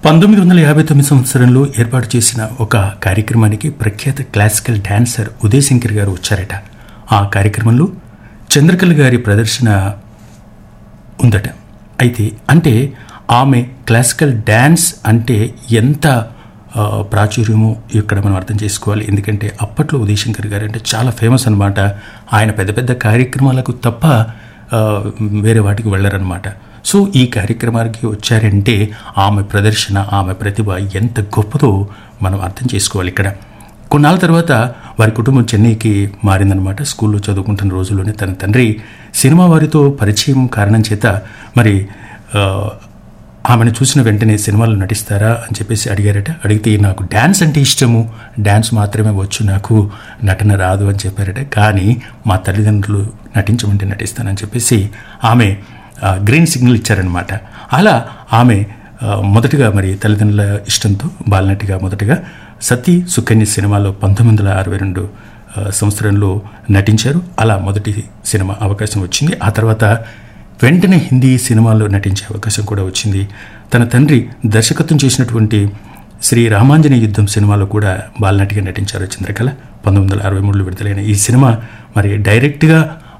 పంతొమ్మిది వందల యాభై తొమ్మిది సంవత్సరంలో ఏర్పాటు చేసిన ఒక కార్యక్రమానికి ప్రఖ్యాత క్లాసికల్ డాన్సర్ ఉదయ్ శంకర్ గారు వచ్చారట ఆ కార్యక్రమంలో చంద్రకళ గారి ప్రదర్శన ఉందట అయితే అంటే ఆమె క్లాసికల్ డ్యాన్స్ అంటే ఎంత ఆ, ప్రాచుర్యమో ఇక్కడ మనం అర్థం చేసుకోవాలి ఎందుకంటే అప్పట్లో ఉదయ్ శంకర్ గారు అంటే చాలా ఫేమస్ అనమాట ఆయన పెద్ద పెద్ద కార్యక్రమాలకు తప్ప ఆ, వేరే వాటికి వెళ్ళరనమాట సో ఈ కార్యక్రమానికి వచ్చారంటే ఆమె ప్రదర్శన ఆమె ప్రతిభ ఎంత గొప్పదో మనం అర్థం చేసుకోవాలి ఇక్కడ కొన్నాళ్ళ తర్వాత వారి కుటుంబం చెన్నైకి మారిందనమాట స్కూల్లో చదువుకుంటున్న రోజుల్లోనే తన తండ్రి సినిమా వారితో పరిచయం కారణం చేత మరి ఆ, ఆమెను చూసిన వెంటనే సినిమాలో నటిస్తారా అని చెప్పేసి అడిగారట అడిగితే నాకు డ్యాన్స్ అంటే ఇష్టము డ్యాన్స్ మాత్రమే వచ్చు నాకు నటన రాదు అని చెప్పారట కానీ మా తల్లిదండ్రులు నటించమంటే నటిస్తానని చెప్పేసి ఆమె ఆ, గ్రీన్ సిగ్నల్ ఇచ్చారనమాట అలా ఆమె ఆ, మొదటగా మరి తల్లిదండ్రుల ఇష్టంతో బాలనటిగా మొదటగా సతీ సుకన్య సినిమాలో పంతొమ్మిది వందల అరవై రెండు ఆ, సంవత్సరంలో నటించారు అలా మొదటి సినిమా అవకాశం వచ్చింది ఆ తర్వాత వెంటనే హిందీ సినిమాల్లో నటించే అవకాశం కూడా వచ్చింది తన తండ్రి దర్శకత్వం చేసినటువంటి శ్రీ రామాంజనేయ యుద్ధం సినిమాలో కూడా బాలనటిగా నటించారు చంద్రకళ పంతొమ్మిది వందల అరవై మూడులో విడుదలైన ఈ సినిమా మరి డైరెక్ట్గా